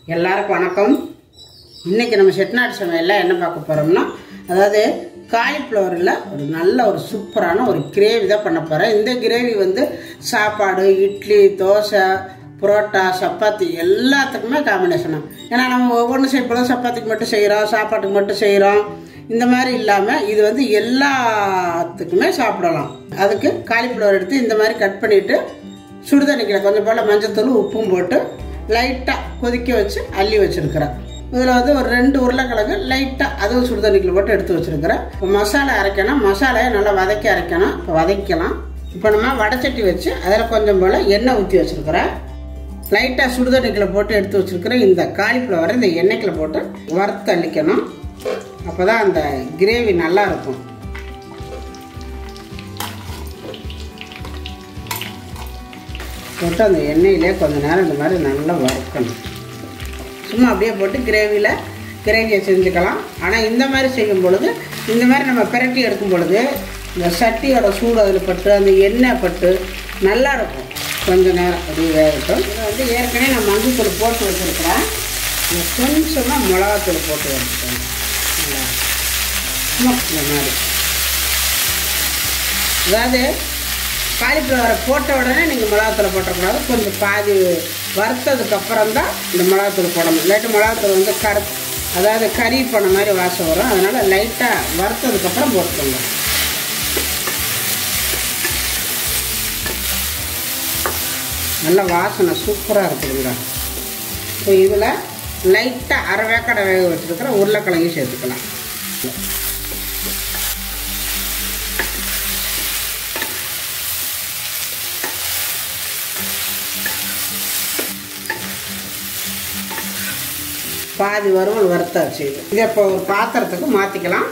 எல்லாருக்கும் வணக்கம் இன்னைக்கு நம்ம செட்டிநாடு சமையலில் என்ன பார்க்க போகிறோம்னா அதாவது காலிஃப்ளவரில் ஒரு நல்ல ஒரு சூப்பரான ஒரு கிரேவி தான் பண்ண போகிறேன் இந்த கிரேவி வந்து சாப்பாடு இட்லி தோசை புரோட்டா சப்பாத்தி எல்லாத்துக்குமே காம்பினேஷனாக ஏன்னா நம்ம ஒவ்வொன்றும் செய்யப்படும் சப்பாத்திக்கு மட்டும் செய்கிறோம் சாப்பாட்டுக்கு மட்டும் செய்கிறோம் இந்த மாதிரி இல்லாமல் இது வந்து எல்லாத்துக்குமே சாப்பிடலாம் அதுக்கு காலிஃப்ளவர் எடுத்து இந்த மாதிரி கட் பண்ணிவிட்டு சுடுதண்ணிக்கில் கொஞ்சம் போல் மஞ்சத்தூள் உப்பும் போட்டு லைட்டாக கொதிக்க வச்சு அள்ளி வச்சுருக்கிறேன் இதில் வந்து ஒரு ரெண்டு உருளைக்கிழங்கு லைட்டாக அதுவும் சுடுதண்ணிக்கில் போட்டு எடுத்து வச்சுருக்கிறேன் இப்போ மசாலா அரைக்கணும் மசாலையை நல்லா வதக்கி அரைக்கணும் இப்போ வதக்கலாம் இப்போ நம்ம வடைச்சட்டி வச்சு அதில் கொஞ்சம் போல் எண்ணெய் ஊற்றி வச்சுருக்கிறேன் லைட்டாக சுடுதண்ணிக்கில் போட்டு எடுத்து வச்சுருக்கிற இந்த காலிஃப்ளவரை இந்த எண்ணெய்க்கில் போட்டு வறுத்து அள்ளிக்கணும் அப்போ தான் அந்த கிரேவி நல்லா இருக்கும் போட்டு அந்த எண்ணெயிலே கொஞ்ச நேரம் இந்த மாதிரி நல்லா வறுக்கணும் சும்மா அப்படியே போட்டு கிரேவியில் கிரேவியை செஞ்சுக்கலாம் ஆனால் இந்த மாதிரி செய்யும் பொழுது இந்த மாதிரி நம்ம பிரட்டி எடுக்கும் பொழுது இந்த சட்டியோட சூடு அதில் பட்டு அந்த எண்ணெய் பட்டு நல்லா இருக்கும் கொஞ்ச நேரம் அப்படியே வேகட்டும் இதில் வந்து ஏற்கனவே நான் மஞ்சத்தூள் போட்டு வச்சுருக்கிறேன் கொஞ்சமாக மிளகாத்தூள் போட்டு வச்சுக்கோங்க நல்லா சும்மா இந்த மாதிரி அதாவது காலிஃப்ளவரை போட்ட உடனே நீங்கள் மிளகாத்தூளை போட்டக்கூடாது கொஞ்சம் பாதி வறுத்ததுக்கு அப்புறம் தான் இந்த மிளகாத்தூள் போடணும் இல்லாட்டி மிளகாத்தூள் வந்து கரு அதாவது கறி பண்ண மாதிரி வாசம் வரும் அதனால் லைட்டாக வறுத்ததுக்கப்புறம் போட்டுக்கோங்க நல்ல வாசனை சூப்பராக இருக்குதுங்க இப்போ இதில் லைட்டாக அரை வேக்கடை வேக வச்சுருக்கிற உருளைக்கிழங்கு சேர்த்துக்கலாம் பாதி வறுவல் வறுத்தாச்சு இது இதை இப்போ ஒரு பாத்திரத்துக்கு மாற்றிக்கலாம்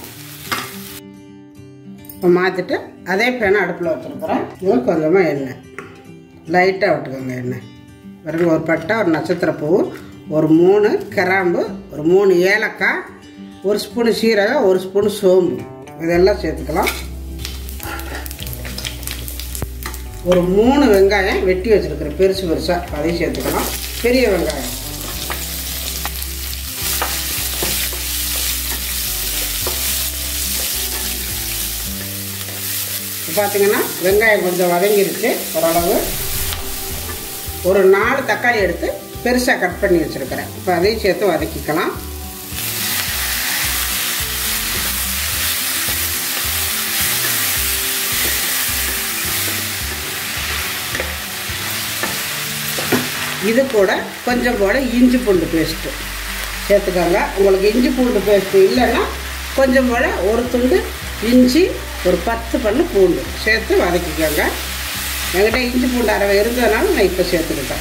இப்போ மாற்றிட்டு அதே பேனை அடுப்பில் வச்சுருக்குறேன் இது கொஞ்சமாக எண்ணெய் லைட்டாக விட்டுக்கோங்க எண்ணெய் பிறகு ஒரு பட்டை ஒரு நட்சத்திர பூ ஒரு மூணு கிராம்பு ஒரு மூணு ஏலக்காய் ஒரு ஸ்பூனு சீரகம் ஒரு ஸ்பூனு சோம்பு இதெல்லாம் சேர்த்துக்கலாம் ஒரு மூணு வெங்காயம் வெட்டி வச்சுருக்குறேன் பெருசு பெருசாக அதையும் சேர்த்துக்கலாம் பெரிய வெங்காயம் பார்த்தீங்கன்னா வெங்காயம் கொஞ்சம் வதங்கிருச்சு ஓரளவு ஒரு நாலு தக்காளி எடுத்து பெருசாக கட் பண்ணி வச்சுருக்கிறேன் இப்போ அதையும் சேர்த்து வதக்கிக்கலாம் இது கூட கொஞ்சம் போல் இஞ்சி பூண்டு பேஸ்ட்டு சேர்த்துக்கோங்க உங்களுக்கு இஞ்சி பூண்டு பேஸ்ட்டு இல்லைன்னா கொஞ்சம் போல் ஒரு துண்டு இஞ்சி ஒரு பத்து பல்லு பூண்டு சேர்த்து வதக்கிக்கோங்க என்கிட்ட இஞ்சி பூண்டு அறவை இருந்ததுனால நான் இப்போ சேர்த்துக்கிட்டேன்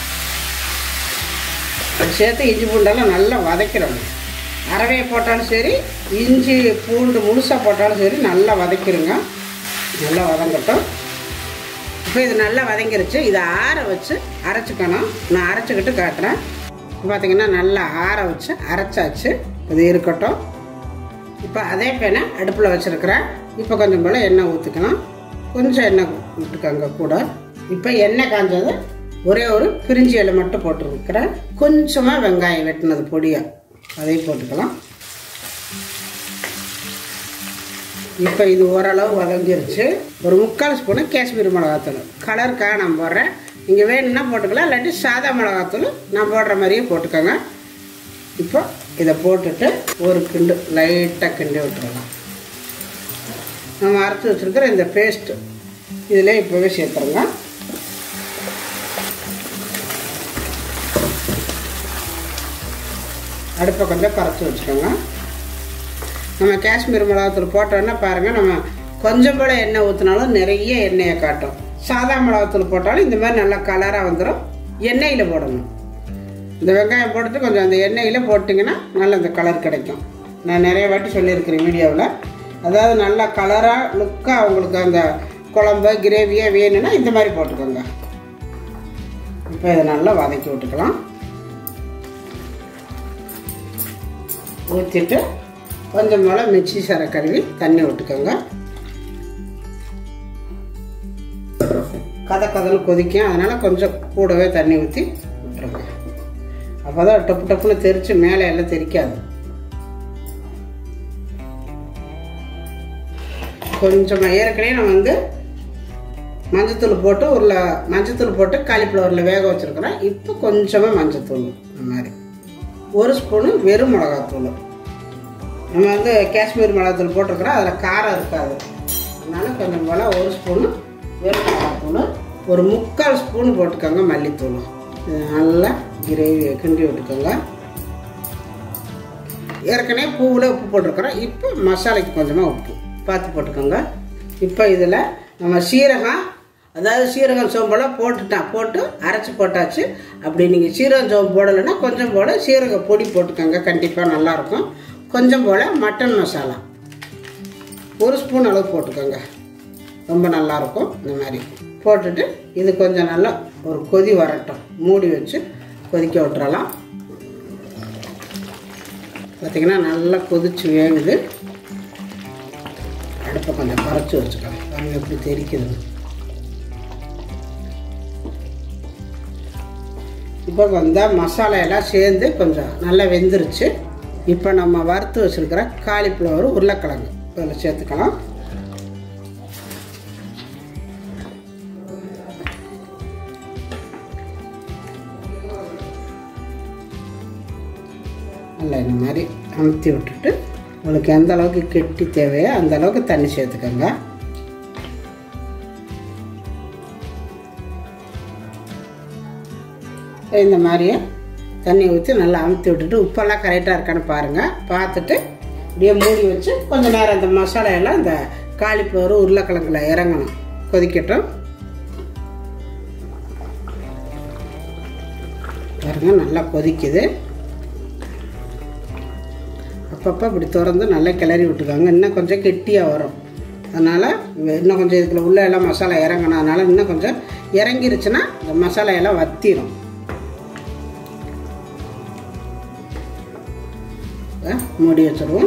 அது சேர்த்து இஞ்சி பூண்டெல்லாம் நல்லா வதக்கிடணும் அறவையை போட்டாலும் சரி இஞ்சி பூண்டு முழுசாக போட்டாலும் சரி நல்லா வதக்கிடுங்க நல்லா வதங்கட்டும் இப்போ இது நல்லா வதங்கிருச்சு இதை ஆற வச்சு அரைச்சிக்கணும் நான் அரைச்சிக்கிட்டு காட்டுறேன் பார்த்தீங்கன்னா நல்லா ஆற வச்சு அரைச்சாச்சு இது இருக்கட்டும் இப்போ அதே பேனை அடுப்பில் வச்சுருக்கிறேன் இப்போ கொஞ்சம் போல் எண்ணெய் ஊற்றிக்கலாம் கொஞ்சம் எண்ணெய் விட்டுக்கோங்க கூட இப்போ எண்ணெய் காஞ்சது ஒரே ஒரு பிரிஞ்சி இலை மட்டும் போட்டுருக்கிறேன் கொஞ்சமாக வெங்காயம் வெட்டினது பொடியாக அதையும் போட்டுக்கலாம் இப்போ இது ஓரளவு வதங்கிருச்சு ஒரு முக்கால் ஸ்பூனு காஷ்மீர் மிளகாத்தூள் கலருக்காக நான் போடுறேன் நீங்கள் வேணும்னா போட்டுக்கலாம் இல்லாட்டி சாதா மிளகாத்தூள் நான் போடுற மாதிரியே போட்டுக்கோங்க இப்போ இதை போட்டுட்டு ஒரு கிண்டு லைட்டாக கிண்டி விட்டுறலாம் நம்ம அரைச்சி வச்சுருக்கிற இந்த பேஸ்ட்டு இதில் இப்போவே சேர்த்துருங்க அடுப்பை கொஞ்சம் கரைச்சி வச்சுக்கோங்க நம்ம காஷ்மீர் மிளகாத்தூள் போட்டோன்னா பாருங்கள் நம்ம கொஞ்சம் போல எண்ணெய் ஊற்றினாலும் நிறைய எண்ணெயை காட்டும் சாதா மிளகாத்தூள் போட்டாலும் இந்த மாதிரி நல்லா கலராக வந்துடும் எண்ணெயில் போடணும் இந்த வெங்காயம் போட்டுட்டு கொஞ்சம் அந்த எண்ணெயில் போட்டிங்கன்னா நல்ல அந்த கலர் கிடைக்கும் நான் நிறைய வாட்டி சொல்லியிருக்கிறேன் வீடியோவில் அதாவது நல்லா கலராக லுக்காக உங்களுக்கு அந்த குழம்பு கிரேவியாக வேணும்னா இந்த மாதிரி போட்டுக்கோங்க இப்போ இதை நல்லா வதக்கி விட்டுக்கலாம் ஊற்றிட்டு கொஞ்சம் போல் மிக்சி சரை கழுவி தண்ணி விட்டுக்கோங்க கதை கதன்னு கொதிக்கும் அதனால் கொஞ்சம் கூடவே தண்ணி ஊற்றி விட்டுருங்க அப்போ தான் டப்பு டப்புன்னு தெரித்து மேலே எல்லாம் தெரிக்காது கொஞ்சமாக ஏற்கனவே நம்ம வந்து மஞ்சத்தூள் போட்டு உருளை மஞ்சத்தூள் போட்டு காலிஃப்ளவரில் வேக வச்சுருக்குறோம் இப்போ கொஞ்சமாக மஞ்சத்தூள் இந்த மாதிரி ஒரு ஸ்பூனு வெறும் மிளகாத்தூள் நம்ம வந்து காஷ்மீர் மிளகாத்தூள் போட்டிருக்கிறோம் அதில் காரம் இருக்காது அதனால கொஞ்சம் போல் ஒரு ஸ்பூனு வெறும் மிளகாத்தூள் ஒரு முக்கால் ஸ்பூன் போட்டுக்கோங்க மல்லித்தூள் இது நல்லா கிரேவி கிண்டி விட்டுக்கோங்க ஏற்கனவே பூவில் உப்பு போட்டிருக்கிறோம் இப்போ மசாலைக்கு கொஞ்சமாக உப்பு பார்த்து போட்டுக்கோங்க இப்போ இதில் நம்ம சீரகம் அதாவது சீரகம் சோம்பெல்லாம் போட்டுட்டான் போட்டு அரைச்சி போட்டாச்சு அப்படி நீங்கள் சீரகம் சோம்பு போடலைன்னா கொஞ்சம் போல் சீரக பொடி போட்டுக்கோங்க கண்டிப்பாக நல்லாயிருக்கும் கொஞ்சம் போல் மட்டன் மசாலா ஒரு ஸ்பூன் அளவு போட்டுக்கோங்க ரொம்ப நல்லாயிருக்கும் இந்த மாதிரி போட்டுட்டு இது கொஞ்சம் நல்லா ஒரு கொதி வரட்டும் மூடி வச்சு கொதிக்க விட்டுறலாம் பார்த்திங்கன்னா நல்லா கொதிச்சு வேகுது அடுப்பை கொஞ்சம் குறைச்சி வச்சுக்கலாம் பாருங்க எப்படி தெரிக்குதுன்னு இப்போ வந்தால் மசாலா எல்லாம் சேர்ந்து கொஞ்சம் நல்லா வெந்துருச்சு இப்போ நம்ம வறுத்து வச்சுருக்கிற காலிஃப்ளவர் உருளைக்கிழங்கு இதில் சேர்த்துக்கலாம் நல்லா இந்த மாதிரி அமுத்தி விட்டுட்டு உங்களுக்கு எந்த அளவுக்கு கெட்டி தேவையோ அந்த அளவுக்கு தண்ணி சேர்த்துக்கோங்க இந்த மாதிரியே தண்ணி ஊற்றி நல்லா அமுத்தி விட்டுட்டு உப்பெல்லாம் கரெக்டாக இருக்கான்னு பாருங்கள் பார்த்துட்டு அப்படியே மூடி வச்சு கொஞ்சம் நேரம் இந்த மசாலா எல்லாம் இந்த காலிஃப்ளவர் உருளைக்கிழங்குல இறங்கணும் கொதிக்கட்டும் பாருங்க நல்லா கொதிக்குது அப்பப்போ இப்படி திறந்து நல்லா கிளறி விட்டுக்காங்க இன்னும் கொஞ்சம் கெட்டியாக வரும் அதனால் இன்னும் கொஞ்சம் இதுக்குள்ள உள்ள எல்லாம் மசாலா இறங்கணும் அதனால் இன்னும் கொஞ்சம் இறங்கிருச்சுன்னா இந்த மசாலா எல்லாம் வத்திரும் மூடி வச்சுருவோம்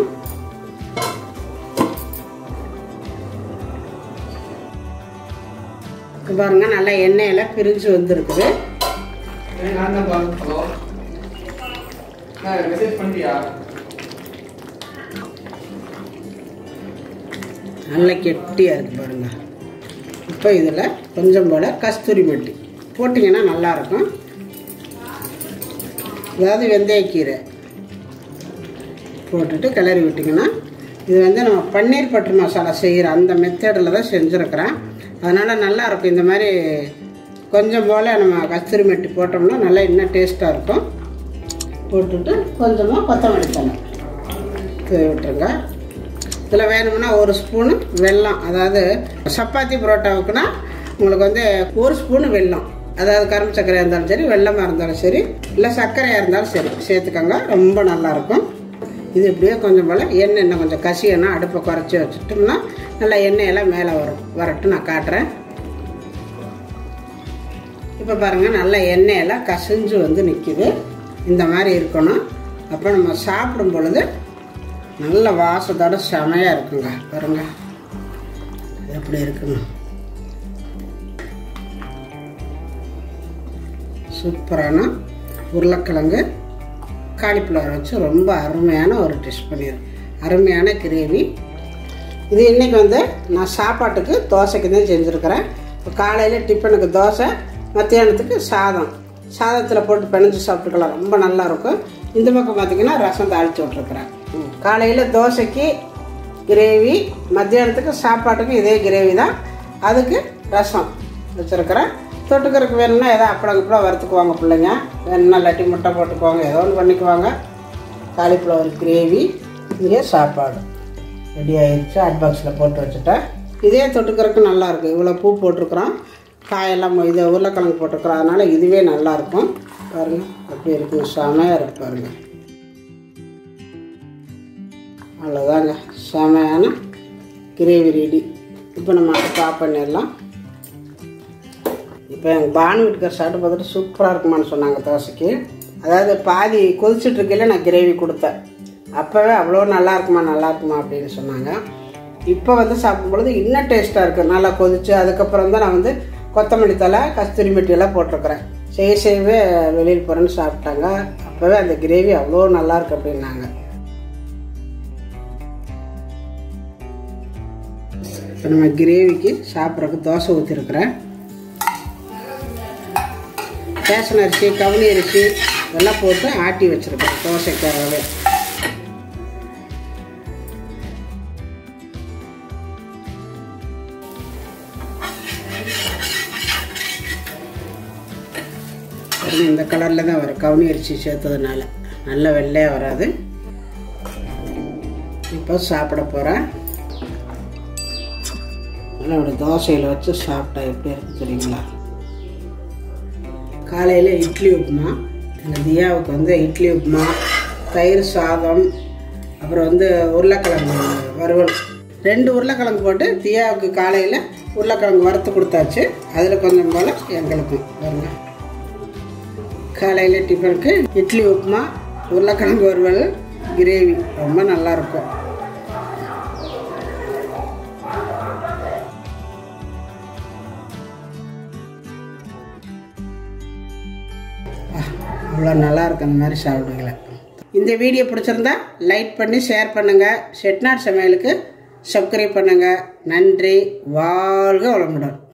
பாருங்க நல்லா எண்ணெயெல்லாம் பிரிஞ்சு வந்துருக்குது நான் தான் பாருங்க ஹலோ நான் மெசேஜ் பண்ணிட்டியா நல்ல கெட்டியாக இருக்குது பாருங்க இப்போ இதில் கொஞ்சம் போல் கஸ்தூரி மெட்டி போட்டிங்கன்னா நல்லாயிருக்கும் அதாவது வெந்தயக்கீரை போட்டுட்டு கிளறி விட்டிங்கன்னா இது வந்து நம்ம பன்னீர் பட்டர் மசாலா செய்கிற அந்த மெத்தடில் தான் செஞ்சுருக்கிறேன் அதனால் நல்லாயிருக்கும் இந்த மாதிரி கொஞ்சம் போல் நம்ம கஸ்தூரி மெட்டி போட்டோம்னா நல்லா இன்னும் டேஸ்ட்டாக இருக்கும் போட்டுட்டு கொஞ்சமாக கொத்தமல்லி தலை தூவி விட்டுருங்க இதில் வேணும்னா ஒரு ஸ்பூனு வெல்லம் அதாவது சப்பாத்தி புரோட்டாவுக்குன்னா உங்களுக்கு வந்து ஒரு ஸ்பூனு வெல்லம் அதாவது கரும்பு சர்க்கரையாக இருந்தாலும் சரி வெள்ளமாக இருந்தாலும் சரி இல்லை சர்க்கரையாக இருந்தாலும் சரி சேர்த்துக்கோங்க ரொம்ப நல்லாயிருக்கும் இது இப்படியே கொஞ்சம் போல் எண்ணெய் இன்னும் கொஞ்சம் கசியணும் அடுப்பை குறைச்சி வச்சுட்டோம்னா நல்லா எண்ணெயெல்லாம் மேலே வரும் வரட்டும் நான் காட்டுறேன் இப்போ பாருங்கள் நல்லா எண்ணெயெல்லாம் கசிஞ்சு வந்து நிற்கிது இந்த மாதிரி இருக்கணும் அப்போ நம்ம சாப்பிடும் பொழுது நல்ல வாசத்தோட செமையாக இருக்குங்க பாருங்க எப்படி இருக்குன்னு சூப்பரான உருளைக்கிழங்கு காலிஃப்ளவர் வச்சு ரொம்ப அருமையான ஒரு டிஷ் பண்ணிடுறேன் அருமையான கிரேவி இது இன்றைக்கி வந்து நான் சாப்பாட்டுக்கு தோசைக்கு தான் செஞ்சுருக்கிறேன் இப்போ காலையில் டிஃபனுக்கு தோசை மத்தியானத்துக்கு சாதம் சாதத்தில் போட்டு பிணைஞ்சு சாப்பிட்டுக்கலாம் ரொம்ப நல்லா இருக்கும் இந்த பக்கம் பார்த்தீங்கன்னா ரசம் தாளித்து விட்ருக்குறேன் காலையில் தோசைக்கு கிரேவி மத்தியானத்துக்கு சாப்பாட்டுக்கு இதே கிரேவி தான் அதுக்கு ரசம் வச்சுருக்கிறேன் தொட்டுக்கிறதுக்கு வேணும்னா ஏதோ அப்பளம் கிப்பளம் வறுத்துக்குவாங்க பிள்ளைங்க வேணும்னா லட்டி முட்டை போட்டுக்குவாங்க ஏதோ ஒன்று பண்ணிக்குவாங்க காலிஃப்ளவர் கிரேவி இங்கே சாப்பாடு ரெடி ஆயிடுச்சு ஹாட் பாக்ஸில் போட்டு வச்சுட்டேன் இதே தொட்டுக்கிறதுக்கு நல்லா இருக்கும் இவ்வளோ பூ போட்டிருக்குறோம் காயெல்லாம் இது உருளைக்கிழங்கு போட்டிருக்குறோம் அதனால் இதுவே நல்லாயிருக்கும் பாருங்கள் அப்படி இருக்குங்க செமையாக இருக்கு பாருங்கள் அவ்வளோதாங்க செமையான கிரேவி ரெடி இப்போ நம்ம அடுப்பு ஆஃப் பண்ணிடலாம் இப்போ எங்கள் பானு வீட்டுக்கார் சாப்பிட்டு பார்த்துட்டு சூப்பராக இருக்குமான்னு சொன்னாங்க தோசைக்கு அதாவது பாதி கொதிச்சுட்டு இருக்கையில நான் கிரேவி கொடுத்தேன் அப்போவே அவ்வளோ நல்லா இருக்குமா நல்லா இருக்குமா அப்படின்னு சொன்னாங்க இப்போ வந்து சாப்பிடும் பொழுது இன்னும் டேஸ்ட்டாக இருக்குது நல்லா கொதிச்சு அதுக்கப்புறம் தான் நான் வந்து கொத்தமல்லி தலை கஸ்தூரி மெட்டி எல்லாம் போட்டிருக்கிறேன் செய்ய செய்யவே வெளியில் போகிறேன்னு சாப்பிட்டாங்க அப்போவே அந்த கிரேவி அவ்வளோ நல்லா இருக்கு அப்படின்னாங்க இப்போ நம்ம கிரேவிக்கு சாப்பிட்றதுக்கு தோசை ஊற்றிருக்கிறேன் ரேஷன் அரிசி கவுனி அரிசி இதெல்லாம் போட்டு ஆட்டி வச்சுருக்கேன் தோசைக்காகவே பாருங்க, இந்த கலரில் தான் வரும் கவுனி அரிசி சேர்த்ததுனால நல்ல வெள்ளையாக வராது இப்போ சாப்பிட போகிறேன் நல்லா ஒரு தோசையில் வச்சு சாப்பிட்டா எப்படி இருக்கு தெரியுங்களா காலையில் இட்லி உப்புமா எங்கள் தியாவுக்கு வந்து இட்லி உப்புமா தயிர் சாதம் அப்புறம் வந்து உருளைக்கிழங்கு வறுவல் ரெண்டு உருளைக்கிழங்கு போட்டு தியாவுக்கு காலையில் உருளைக்கிழங்கு வறுத்து கொடுத்தாச்சு அதில் கொஞ்சம் போல் எங்களுக்கும் பாருங்க காலையில் டிஃபனுக்கு இட்லி உப்புமா உருளைக்கிழங்கு வறுவல் கிரேவி ரொம்ப நல்லாயிருக்கும் அவ்வளோ நல்லா இருக்கு அந்த மாதிரி சாப்பிடுங்கள இந்த வீடியோ பிடிச்சிருந்தா லைக் பண்ணி ஷேர் பண்ணுங்கள் செட்நாட் சமையலுக்கு சப்ஸ்கிரைப் பண்ணுங்கள் நன்றி வாழ்க வளமுடன்